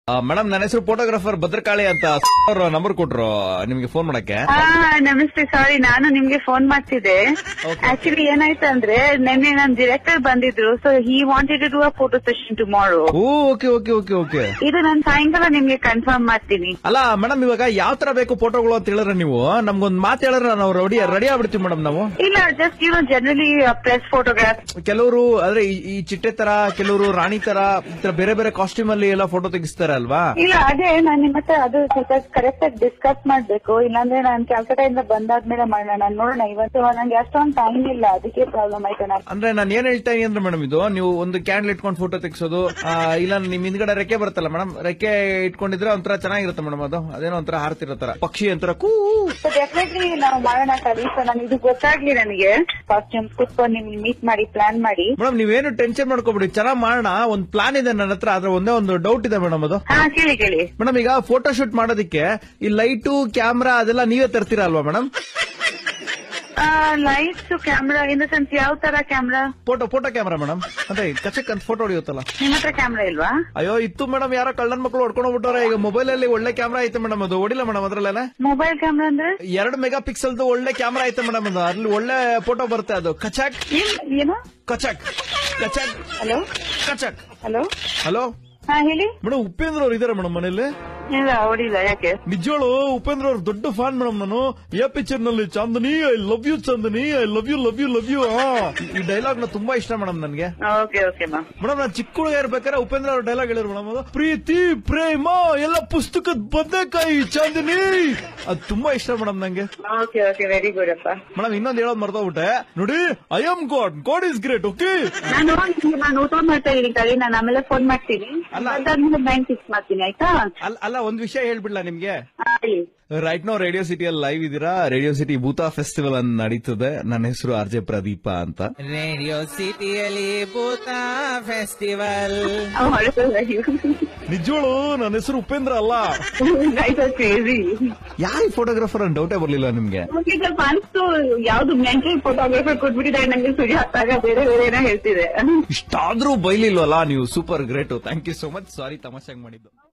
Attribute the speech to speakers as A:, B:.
A: Madam ನನ್ನ ಹೆಸರು photographer Bhadrakali ಅಂತ ಅವ್ರ ನಂಬರ್ ಕೊಟ್ರು ನಿಮ್ಗೆ ಫೋನ್ ಮಾಡಕ್ಕೆ
B: ಹಾ ನಮಸ್ತೆ ಸಾರಿ ನಾನು ನಿಮ್ಗೆ ಫೋನ್ ಮಾಡ್ತಿದ್ದೆ ಆಕ್ಚುಲಿ ಏನಾಯ್ತು ಅಂದ್ರೆ ನಿನ್ನೆ ನಮ್ ಡೈರೆಕ್ಟರ್ ಬಂದಿದ್ರು so he wanted to do a photo session tomorrow
A: oh okay okay okay okay
B: ಇದು ನಾನು ಸಾಯಂಕಾಲ ನಿಮ್ಗೆ ಕನ್ಫರ್ಮ್ ಮಾಡ್ತೀನಿ
A: ಅಲ್ಲ ಮೇಡಮ್ ಇವಾಗ ಯಾವ ತರ ಬೇಕು ಫೋಟೋಗಳು ಅಂತ ಹೇಳಿದ್ರೆ ನೀವು ನಮ್ಗೊಂದ್ ಮಾತು ಹೇಳಿದ್ರೆ ನಾವು ರೆಡಿ ರೆಡಿ ಆಗ್ಬಿಡ್ತೀವಿ ಮೇಡಮ್ ನಾವು
B: ಇಲ್ಲ just you know generally press photograph
A: ಕೆಲವರು ಆದ್ರೆ ಈ- ಈ ಚಿಟ್ಟೆ ತರ ಕೆಲವರು ರಾಣಿ ತರ ಈ ತರ ಬೇರೆ ಬೇರೆ ಕಾಸ್ಟ್ಯೂಮ್ ಅಲ್ಲಿ ಎಲ್ಲ ಫೋಟೋ ತೆಗಿಸ್ತಾರೆ ಅಲ್ವಾ
B: ಇಲ್ಲ ಅದೇ ನಾನು ನಿಮ್ಮ ಹತ್ರ ಅದು ಸ್ವಲ್ಪ ಕರೆಕ್ಟ್ ಆಗಿ ಡಿಸ್ಕಸ್ ಮಾಡ್ಬೇಕು ಇಲ್ಲಾಂದ್ರೆ ನಾನು ಕಲ್ಕಟ್ಟಾಯಿಂದ ಬಂದಾದ್ಮೇಲೆ ಮಾಡೋಣ ನಾನು ನೋಡೋಣ ಇವತ್ತು ನಂಗೆ ಅಷ್ಟೊಂದು ಟೈಮ್ ಇಲ್ಲ ಅದಕ್ಕೆ ಪ್ರಾಬ್ಲಮ್ ಆಯ್ತು ನಾನು
A: ಅಂದ್ರೆ ನಾನು ಏನ್ ಹೇಳ್ತಾ ಇದೀನಿ ಅಂದ್ರೆ ಮೇಡಮ್ ಇದು ನೀವು ಒಂದು ಕ್ಯಾಂಡಲ್ ಇಟ್ಕೊಂಡು ಫೋಟೋ ತೆಗಿಸೋದು ಆ, ಇಲ್ಲ ನಿಮ್ ಹಿಂದ್ಗಡೆ ರೆಕ್ಕೆ ಬರುತ್ತಲ್ಲ ಮೇಡಮ್ ರೆಕ್ಕೆ ಇಟ್ಕೊಂಡಿದ್ರೆ ಒಂಥರ ಚೆನ್ನಾಗಿರುತ್ತೆ ಮೇಡಮ್ ಅದು ಅದೇನೋ ಒಂಥರ ಹಾರ್ತಿರೋ ತರ ಪಕ್ಷಿ ಒಂಥರ ಕೂ
B: ಸೊ ಡೆಫಿನೆಟ್ಲಿ ನಾವು ಮಾಡೋಣ ಕಲಿ ಸೊ ನಾನು ಇದು ಗೊತ್ತಾಗ್ಲಿ ನನಗೆ ಕಾಸ್ಟ್ಯೂಮ್ಸ್ ಕುತ್ಕೊಂಡು ನಿಮ್ಗೆ ಮೀಟ್ ಮಾಡಿ ಪ್ಲಾನ್ ಮಾಡಿ
A: ಮೇಡಮ್ ನೀವೇನು ಟೆನ್ಷನ್ ಮಾಡ್ಕೊಬಿಡಿ ಚೆನ್ನಾಗ್ ಮಾಡೋಣ ಒಂದ್ ಪ್ಲಾನ್ ಇದೆ ನನ್ನ ಹತ್ರ ಆದ್ರೆ ಒಂದೇ ಒಂದು ಡೌಟ್ ಇದೆ ಮೇಡಮ್ ಅದು
B: ಹಾ ಕೇಳಿ ಕೇಳಿ
A: ಮೇಡಮ್ ಈಗ ಫೋಟೋ ಶೂಟ್ ಮಾಡೋದಕ್ಕೆ ಈ ಲೈಟು ಕ್ಯಾಮ್ರಾ ಅದೆಲ್ಲ ನೀವೇ ತರ್ತೀರಾ ಅಲ್ವಾ madam
B: lights camera in the sense ಯಾವ ತರ camera
A: photo photo camera madam ಅದೇ ಕಚಕ್ ಅಂತ ಫೋಟೋ ಹೊಡಿಯುತ್ತಲ್ಲ
B: ನಿಮ್ಮ ಹತ್ರ ಕ್ಯಾಮ್ರಾ ಇಲ್ವಾ
A: ಅಯ್ಯೋ ಇತ್ತು ಮೇಡಮ್ ಯಾರೋ ಕಳ್ಳನ್ ಮಕ್ಕಳು ಹೊಡ್ಕೊಂಡು ಹೋಗ್ಬಿಟ್ಟವ್ರೆ ಈಗ ಮೊಬೈಲ್ ಅಲ್ಲಿ ಒಳ್ಳೆ ಕ್ಯಾಮ್ರಾ ಐತೆ ಮೇಡಮ್ ಅದು ಹೊಡಿಲ್ಲ ಮೇಡಮ್ ಅದ್ರಲ್ಲೇನೆ
B: ಮೊಬೈಲ್ ಕ್ಯಾಮ್ರಾ ಅಂದ್ರೆ
A: ಎರಡು ಮೆಗಾ ಪಿಕ್ಸೆಲ್ದು ಒಳ್ಳೆ ಕ್ಯಾಮ್ರಾ ಐತೆ ಮೇಡಮ್ ಅದು ಅಲ್ಲಿ ಒಳ್ಳೆ ಫೋಟೋ ಬರುತ್ತೆ ಅದು ಕಚಕ್
B: ಏನ್- ಏನು
A: ಕಚಕ್ ಕಚಕ್
B: ಹಲೋ
A: ಕಚಕ್
B: ಹಲೋ
A: ಹಲೋ
B: ಹಾ ಹೇಳಿ
A: ಮೇಡಮ್ ಉಪೇಂದ್ರ ಅವ್ರು ಇದಾರೆ ಮೇಡಮ್ ಮನೇಲಿ
B: ಇಲ್ಲ ಹೊಡಿಲ್ಲ ಯಾಕೆ
A: ನಿಜವಾಳು ಉಪೇಂದ್ರ ಅವ್ರ ದೊಡ್ಡ ಫ್ಯಾನ್ ಮೇಡಮ್ ನಾನು ಎ ಪಿಕ್ಚರ್ ನಲ್ಲಿ Chandini I love you Chandini I love you love you love you ಈ ಡೈಲಾಗ್ ನ ತುಂಬಾ ಇಷ್ಟ ಮೇಡಮ್ ನನ್ಗೆ
B: ಓಕೆ ಓಕೆ ಮಾ
A: ಮೇಡಮ್ ನಾನು ಚಿಕ್ಕ ಹುಡುಗ ಇರ್ಬೇಕಾದ್ರೆ ಉಪೇಂದ್ರ ಅವ್ರ ಡೈಲಾಗ್ ಹೇಳಿದ್ರು ಮೇಡಮ್ ಅದು ಪ್ರೀತಿ ಪ್ರೇಮ ಎಲ್ಲ ಪುಸ್ತಕದ ಬದನೆಕಾಯಿ ಚಾಂದಿನಿ ಅದು ತುಂಬಾ ಇಷ್ಟ ಮೇಡಮ್ ನಂಗೆ
B: ಓಕೆ ಓಕೆ ವೆರಿ ಗುಡ್ ಅಪ್ಪ
A: ಮೇಡಮ್ ಇನ್ನೊಂದು ಹೇಳೋದು ಮರ್ತೋಗ್ಬಿಟ್ಟೆ ನೋಡಿ I am god god is great okay
B: ನಾನು ನಿಮ್ಗೆ ನಾನು ಊಟ ಮಾಡ್ತಾ ಇದೀನಿ ಕಳಿ ನಾನು ಆಮೇಲೆ ಫೋನ್ ಮಾಡ್ತೀನಿ
A: ಅಲ್ಲ.
B: ಅದಾದ್ಮೇಲೆ ಬ್ಯಾಂಕ್ ಫಿಕ್ಸ್ ಮಾಡ್ತೀನಿ ಆಯ್ತಾ
A: ಅಲ್ಲ ಅಲ್ಲ ಒಂದ್ ವಿಷಯ ಹೇಳ್ಬಿಡ್ಲಾ ನಿಮ್ಗೆ
B: ಹಾ, ಹೇಳಿ
A: ರೈಟ್ ನೋ ರೇಡಿಯೋ ಸಿಟಿಯಲ್ಲಿ ಲೈವ್ ಇದೀರಾ ರೇಡಿಯೋ ಸಿಟಿ ಭೂತಾ ಫೆಸ್ಟಿವಲ್ ಅನ್ನು ನಡೀತದೆ ನನ್ನ ಹೆಸರು ಆರ್ ಜೆ ಪ್ರದೀಪ ಅಂತ
C: ರೇಡಿಯೋ ಸಿಟಿಯಲ್ಲಿ ಭೂತ ಫೆಸ್ಟಿವಲ್
A: ನಿಜವಳು ನನ್ನ ಹೆಸರು ಉಪೇಂದ್ರ ಅಲ್ಲ
B: ಕ್ರೇಜಿ
A: ಯಾರು ಫೋಟೋಗ್ರಾಫರ್ ಅಂತ ಡೌಟೇ ಬರ್ಲಿಲ್ಲ ನಿಮ್ಗೆ
B: ಸ್ವಲ್ಪ ಅನ್ಸ್ತು ಯಾವ್ದು ಮೆಂಟಲ್ ಫೋಟೋಗ್ರಾಫರ್ ಕೊಟ್ಬಿಟ್ಟಿದ್ದಾರೆ ನಂಗೆ ಸುಜಾತಾಗ ಬೇರೆ ಬೇರೆ ಏನೋ ಹೇಳ್ತಿದೆ
A: ಇಷ್ಟಾದ್ರೂ ಬೈಲಿಲ್ವಲ್ಲ ನೀವು super great thank you so much sorry ತಮಾಷೆಗೆ ಮಾಡಿದ್ದು